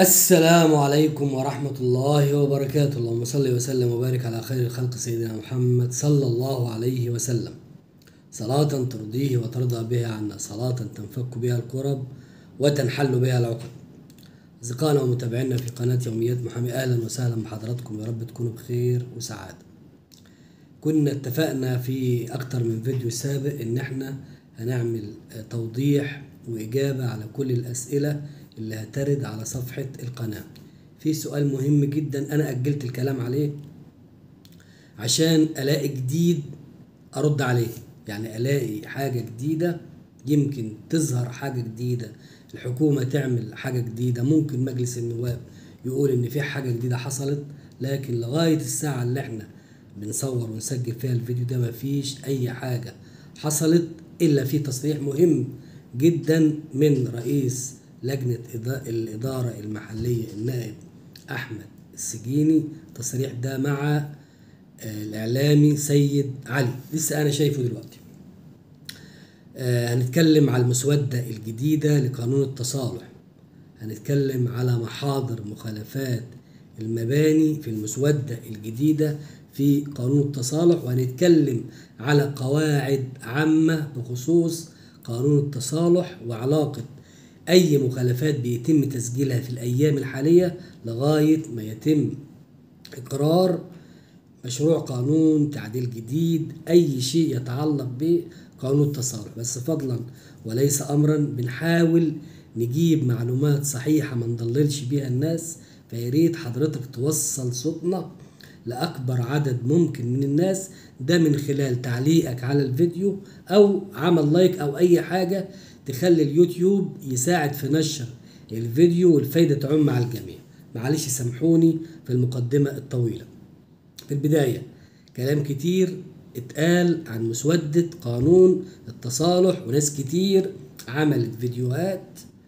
السلام عليكم ورحمة الله وبركاته اللهم صل وسلم وبارك على خير الخلق سيدنا محمد صلى الله عليه وسلم صلاة ترضيه وترضى بها عنا صلاة تنفك بها الكرب وتنحل بها العقد أصدقائنا ومتابعينا في قناة يوميات محامي أهلا وسهلا بحضراتكم يا رب تكونوا بخير وسعادة كنا اتفقنا في أكتر من فيديو سابق إن احنا هنعمل توضيح وإجابة على كل الأسئلة اللي هترد على صفحة القناة في سؤال مهم جدا أنا أجلت الكلام عليه عشان ألاقي جديد أرد عليه يعني ألاقي حاجة جديدة يمكن تظهر حاجة جديدة الحكومة تعمل حاجة جديدة ممكن مجلس النواب يقول إن في حاجة جديدة حصلت لكن لغاية الساعة اللي احنا بنصور ونسجل فيها الفيديو ده مفيش أي حاجة حصلت إلا في تصريح مهم جدا من رئيس لجنة الإدارة المحلية النائب أحمد السجيني تصريح ده مع الإعلامي سيد علي لسه أنا شايفه دلوقتي هنتكلم على المسودة الجديدة لقانون التصالح هنتكلم على محاضر مخالفات المباني في المسودة الجديدة في قانون التصالح وهنتكلم على قواعد عامة بخصوص قانون التصالح وعلاقة أي مخالفات بيتم تسجيلها في الأيام الحالية لغاية ما يتم إقرار مشروع قانون تعديل جديد أي شيء يتعلق بقانون التصالح بس فضلا وليس أمرا بنحاول نجيب معلومات صحيحة ما نضللش بيها الناس فياريت حضرتك توصل صوتنا لأكبر عدد ممكن من الناس ده من خلال تعليقك على الفيديو أو عمل لايك أو أي حاجة تخلي اليوتيوب يساعد في نشر الفيديو والفايدة تعم على الجميع معلش سامحوني في المقدمة الطويلة في البداية كلام كتير اتقال عن مسودة قانون التصالح وناس كتير عملت فيديوهات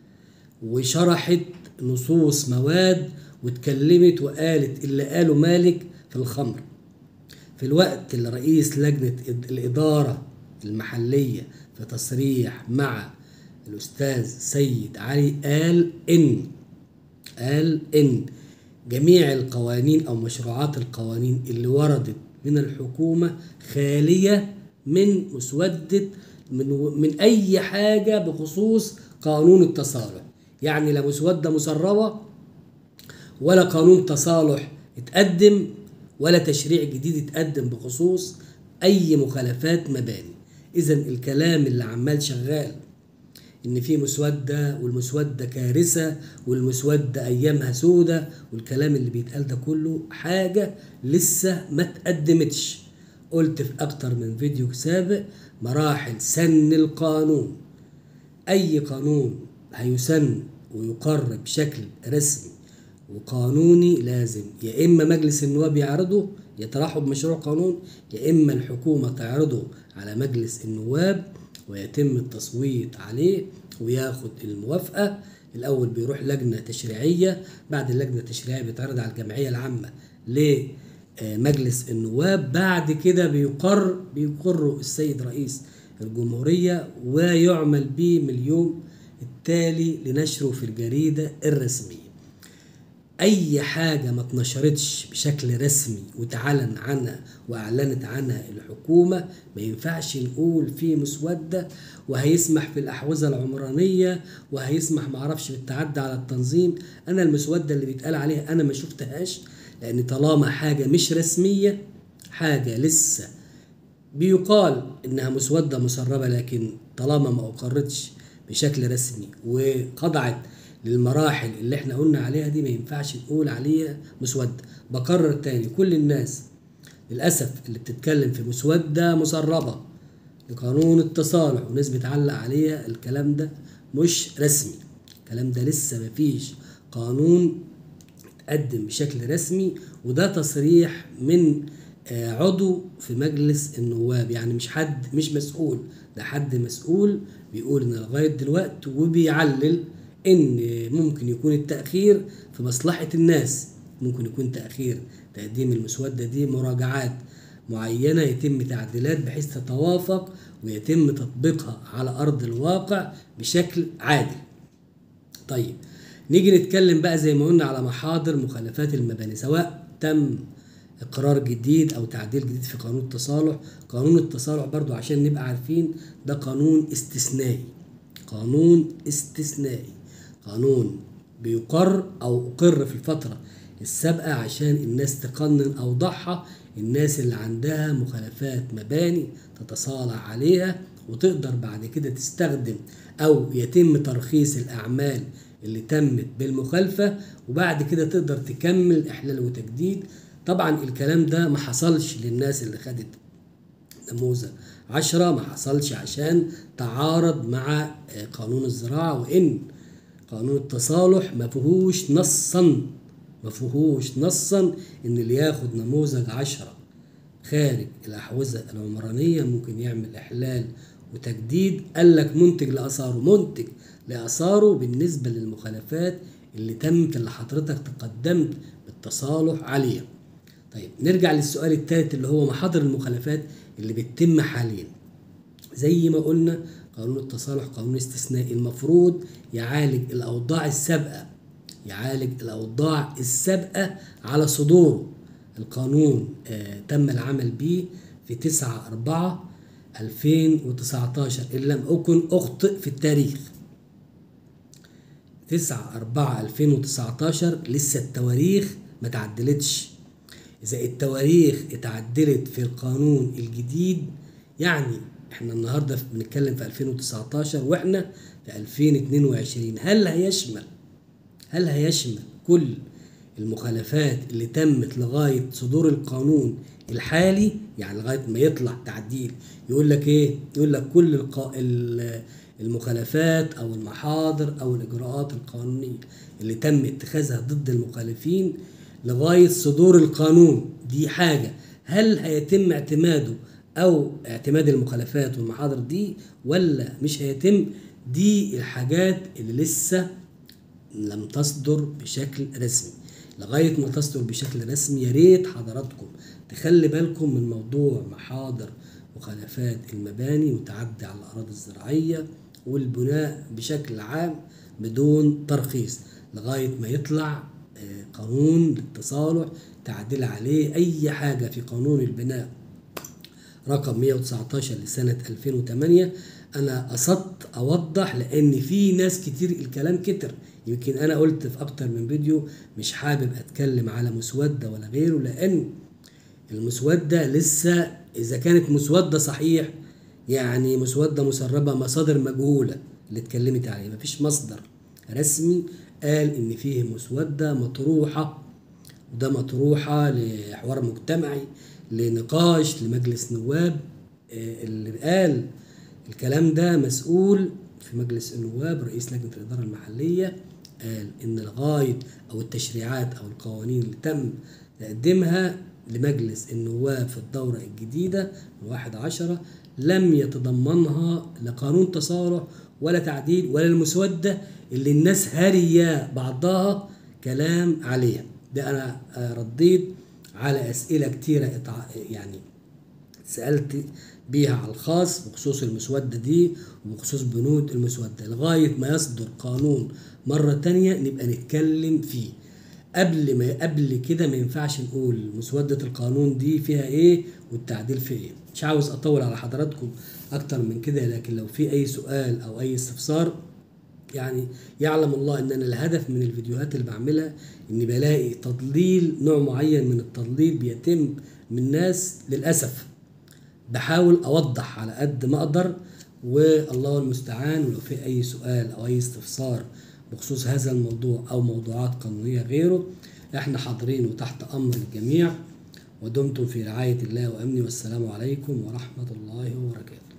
وشرحت نصوص مواد واتكلمت وقالت اللي قاله مالك في الخمر في الوقت اللي رئيس لجنة الإدارة المحلية في تصريح مع الأستاذ سيد علي قال إن قال إن جميع القوانين أو مشروعات القوانين اللي وردت من الحكومة خالية من مسودة من, من أي حاجة بخصوص قانون التصالح يعني لا مسودة مسربة ولا قانون تصالح اتقدم ولا تشريع جديد اتقدم بخصوص أي مخالفات مباني إذا الكلام اللي عمال شغال إن في مسودة والمسودة كارثة والمسودة أيامها سودة والكلام اللي بيتقال ده كله حاجة لسه ما اتقدمتش قلت في أكتر من فيديو سابق مراحل سن القانون أي قانون هيسن ويقر بشكل رسمي وقانوني لازم يا إما مجلس النواب يعرضه يطرحه بمشروع قانون يا إما الحكومة تعرضه على مجلس النواب ويتم التصويت عليه وياخد الموافقة الأول بيروح لجنة تشريعية بعد اللجنة التشريعية بيتعرض على الجمعية العامة لمجلس النواب بعد كده بيقر بيقر السيد رئيس الجمهورية ويعمل به من اليوم التالي لنشره في الجريدة الرسمية اي حاجه ما اتنشرتش بشكل رسمي وتعلن عنها واعلنت عنها الحكومه ما ينفعش نقول في مسوده وهيسمح في الاحوزه العمرانيه وهيسمح معرفش بالتعدي على التنظيم انا المسوده اللي بيتقال عليها انا ما شفتهاش لان طالما حاجه مش رسميه حاجه لسه بيقال انها مسوده مسربه لكن طالما ما اقرتش بشكل رسمي وخضعت للمراحل اللي احنا قلنا عليها دي ما ينفعش نقول عليها مسودة بكرر تاني كل الناس للأسف اللي بتتكلم في مسودة مسربة لقانون التصالح وناس بتعلق عليها الكلام ده مش رسمي الكلام ده لسه مفيش قانون اتقدم بشكل رسمي وده تصريح من عضو في مجلس النواب يعني مش حد مش مسؤول ده حد مسؤول بيقول ان لغايه دلوقتي وبيعلل ان ممكن يكون التاخير في مصلحه الناس ممكن يكون تاخير تقديم المسوده دي مراجعات معينه يتم تعديلات بحيث تتوافق ويتم تطبيقها على ارض الواقع بشكل عادل طيب نيجي نتكلم بقى زي ما قلنا على محاضر مخالفات المباني سواء تم اقرار جديد او تعديل جديد في قانون التصالح قانون التصالح برضو عشان نبقى عارفين ده قانون استثنائي قانون استثنائي قانون بيقر او اقر في الفتره السابقه عشان الناس تقنن اوضاعها الناس اللي عندها مخالفات مباني تتصالح عليها وتقدر بعد كده تستخدم او يتم ترخيص الاعمال اللي تمت بالمخالفه وبعد كده تقدر تكمل احلال وتجديد طبعا الكلام ده ما حصلش للناس اللي خدت نموذج عشرة ما حصلش عشان تعارض مع قانون الزراعة وإن قانون التصالح ما فيهوش نصا ما فيهوش نصا إن اللي ياخد نموذج عشرة خارج الأحوزة العمرانية ممكن يعمل إحلال وتجديد قال لك منتج لآثاره منتج لآثاره بالنسبة للمخالفات اللي تمت اللي حضرتك تقدمت بالتصالح عليها طيب نرجع للسؤال الثالث اللي هو محاضر المخالفات اللي بتتم حاليا زي ما قلنا قانون التصالح قانون استثنائي المفروض يعالج الأوضاع السابقة يعالج الأوضاع السابقة على صدوره القانون آه تم العمل به في 9 4 2019 إن لم أكن أخطئ في التاريخ 9 4 2019 لسه التواريخ ما تعدلتش إذا التواريخ اتعدلت في القانون الجديد يعني احنا النهارده بنتكلم في 2019 واحنا في 2022 هل هيشمل هل هيشمل كل المخالفات اللي تمت لغايه صدور القانون الحالي يعني لغايه ما يطلع تعديل يقول لك ايه يقول لك كل القا... المخالفات او المحاضر او الاجراءات القانونيه اللي تم اتخاذها ضد المخالفين لغايه صدور القانون دي حاجه هل هيتم اعتماده او اعتماد المخالفات والمحاضر دي ولا مش هيتم دي الحاجات اللي لسه لم تصدر بشكل رسمي لغايه ما تصدر بشكل رسمي يا ريت حضراتكم تخلي بالكم من موضوع محاضر مخالفات المباني وتعدي على الاراضي الزراعيه والبناء بشكل عام بدون ترخيص لغايه ما يطلع قانون للتصالح تعديل عليه اي حاجه في قانون البناء رقم 119 لسنة 2008 أنا قصدت أوضح لأن في ناس كتير الكلام كتر يمكن أنا قلت في أكتر من فيديو مش حابب أتكلم على مسودة ولا غيره لأن المسودة لسه إذا كانت مسودة صحيح يعني مسودة مسربة مصادر مجهولة اللي اتكلمت عليه مفيش مصدر رسمي قال إن فيه مسودة مطروحة وده مطروحة لحوار مجتمعي لنقاش لمجلس نواب اللي قال الكلام ده مسؤول في مجلس النواب رئيس لجنة الإدارة المحلية قال إن لغاية أو التشريعات أو القوانين اللي تم تقديمها لمجلس النواب في الدورة الجديدة من واحد عشرة لم يتضمنها لا قانون تصالح ولا تعديل ولا المسودة اللي الناس هارية بعضها كلام عليها ده أنا رديت على أسئلة كتيرة يعني سألت بيها على الخاص بخصوص المسودة دي وبخصوص بنود المسودة لغاية ما يصدر قانون مرة تانية نبقى نتكلم فيه قبل ما قبل كده ما ينفعش نقول مسودة القانون دي فيها ايه والتعديل فيه ايه مش عاوز اطول على حضراتكم اكتر من كده لكن لو في اي سؤال او اي استفسار يعني يعلم الله ان انا الهدف من الفيديوهات اللي بعملها اني بلاقي تضليل نوع معين من التضليل بيتم من ناس للاسف بحاول اوضح على قد ما اقدر والله المستعان ولو في اي سؤال او اي استفسار بخصوص هذا الموضوع او موضوعات قانونيه غيره احنا حاضرين وتحت امر الجميع ودمتم في رعايه الله وامنه والسلام عليكم ورحمه الله وبركاته